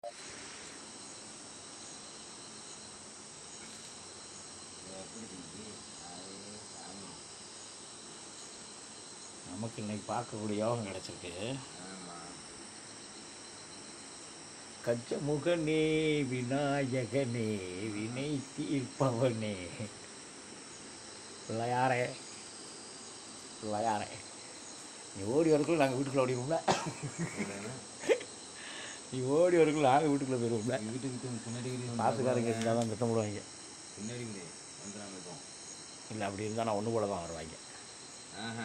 நமக்கு இன்னைக்கு பார்க்கக்கூடிய யோகம் கிடச்சிருக்கு ஆமாம் கச்ச முகனே விநாயகனே வினை தீர்ப்பவனே பிள்ளையாரே பிள்ளையாரே நீ ஓடி வரக்குள்ள நாங்கள் வீட்டுக்குள்ள ஓடிடுவோம்ல நீ ஓடி வரக்குள்ள நாங்கள் வீட்டுக்குள்ளே போயிடுவோம்ல வீட்டுக்கு பின்னாடி காசுக்காரங்க இருந்தால் தான் திட்டம் போடுவாங்க பின்னாடி வந்துடாம இருக்கும் இல்லை அப்படி இருந்தால் நான் ஒன்று போல தான் வருவாங்க ஆஹா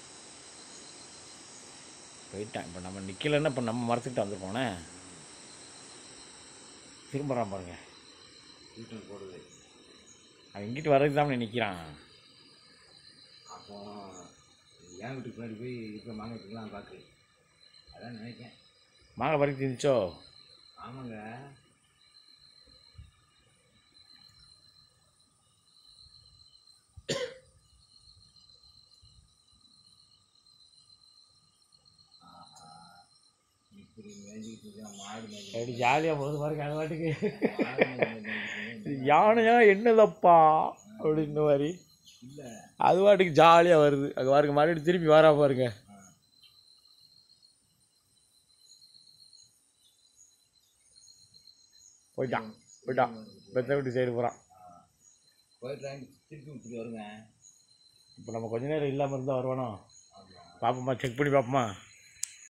போயிட்டேன் இப்போ நம்ம நிற்கலைன்னா இப்போ நம்ம மரத்துக்கிட்ட வந்துருப்போனே திரும்புகிறான் பாருங்க வீட்டில் போடுது அவன் இங்கிட்டு வர்றதுக்கு தான் நிற்கிறான் அப்போ என் வீட்டுக்கு பின்னாடி போய் இருக்கிற மாங்காய் எடுத்துக்கலாம் பார்க்கு அதான் நினைக்கேன் மாங்காய் பறித்து திணிச்சோ ஆமாங்க ஆஹா. இப்படி மேய்ஞ்சிக்கிட்டு இருக்கா, மாடு மேய்ஞ்சிக்கிட்டு அப்படி ஜாலியாக போகுது பாருங்க அது பாட்டுக்கு மாடு மேய்ஞ்சிக்கிட்டு இது யானையா என்னதப்பா அப்படின்னு மாதிரி இல்லை அது பாட்டுக்கு ஜாலியாக வருது அங்கே பாருங்க மறுபடியும் திருப்பி வரா பாருங்க போயிட்டான் போயிட்டான் பெத்த வீட்டு சைடு போகிறான் போயிட்டு திருப்பி இப்படி வருங்க இப்போ நம்ம கொஞ்ச நேரம் இல்லாமல் இருந்தால் வருவானோ ஆமாம் பார்ப்போமா செக் பண்ணி பார்ப்போமா